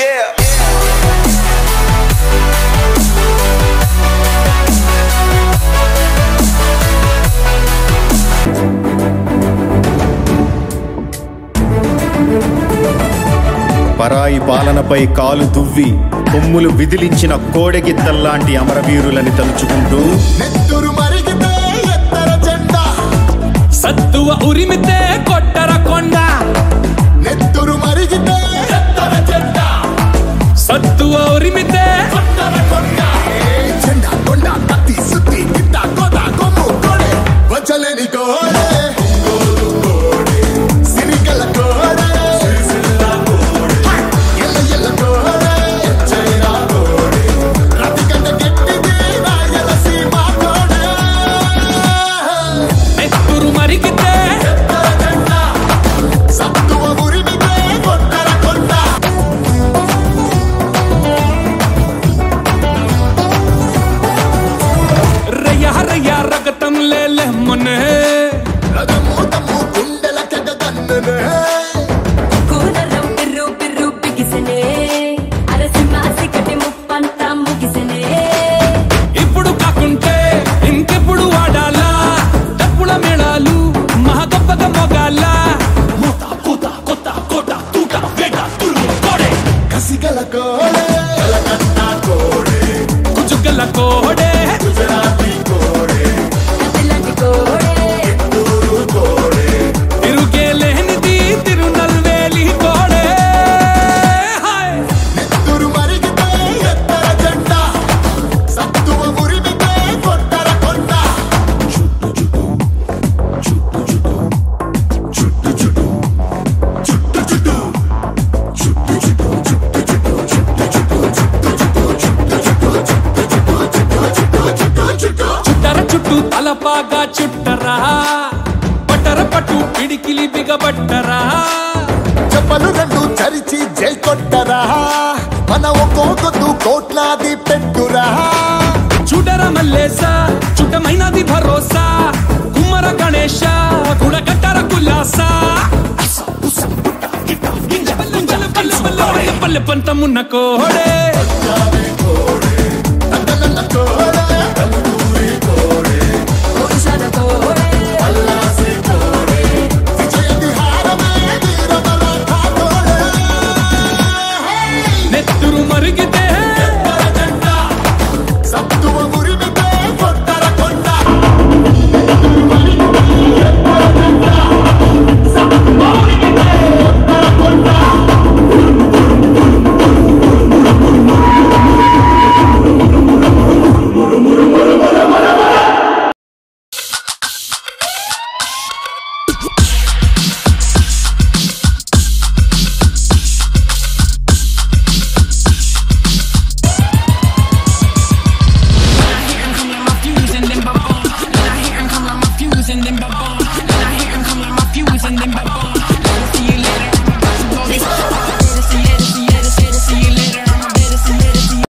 Yeah. పరాయి పాలనపై కాలు దువ్వి కొమ్ములు విదిలించిన కోడెగిత్తల్లాంటి అమరవీరులని తలుచుకుంటూ నెత్తురు మరిగితే ఎత్తర జెండా సత్తువ ఉరిమితే కొట్టర కొండ నెత్తురు మరిగితే ఎత్తర జెండా సత్తువ ఉరిమితే కొట్టర కొండ ఏ జెండా కొండ కత్తి సుత్తి గిట్ట కోట కొమ్ము కోడే వచ్చలేని కోడే ఒంగోలు కోడే సిరిగల కోడే హై! ఎల్ల ఎల్ల కోడే ఎచ్చైనా కోడే రతికంట గట్టిది రాయలసీమ కోడే నెత్తురు మరిగితే ఎత్తర జెండా సత్తువ ఉరిమితే కొట్టర కొండ రయ్య రయ్య రగతం లేలే మొన్నే రథము తమ్ము గుండెల కెగగన్ననే కూనరం పిర్రు పిర్రు పిగిసనే అరసింహాసి కటి ముప్పంతా ముగిసనే ఇప్పుడు కాకుంటే ఇంకెప్పుడు వాడాలా డప్పుల మేళాలు మహా గొప్పగా మొగాల మూత పూత కొత్త కోట తూట వేట తురుము కోడే కసిగల కోడే కలకత్త కోడే కుచుగల కోడే గుజరాతీ కోడే కతిలాంటి కోడే తూరు కోడే తిరుగే లేనిది తిరునల్వేలి కోడే హాయ్ నెత్తురు మరిగితే ఎత్తర జెండా సత్తువ ఉరిమితే కొట్టర కొండ చుట్టు చుట్టు చుట్టు చుట్టు చుట్టు చుట్టు చుట్టు చుట్టు చుట్టు చుట్టు చుట్టు చుట్టు చుట్టు చుట్టర చుట్టూ తలపాగా చుట్టరా పట్టర పట్టు పిడికిలి బిగబట్టరా చెప్పలు రెండు చరిచి జై కొట్టరా మన ఒక్కొక్కదు కోట్లాది పెట్టురా చూడర మల్లేస చుట్టమైనది భరోసా కుమ్మర గణేశ గుడగట్టర కుల్లాస పల్లె పల్లె పల్లె పల్లె పంతమున్న కోడే తగ్గలన్న కోడే కల్లూరి కోడే పురుషాల కోడే పల్లాసి కోడే విజయ విహారమే వీరమరాఠా కోడే నెత్తురు మరిగితే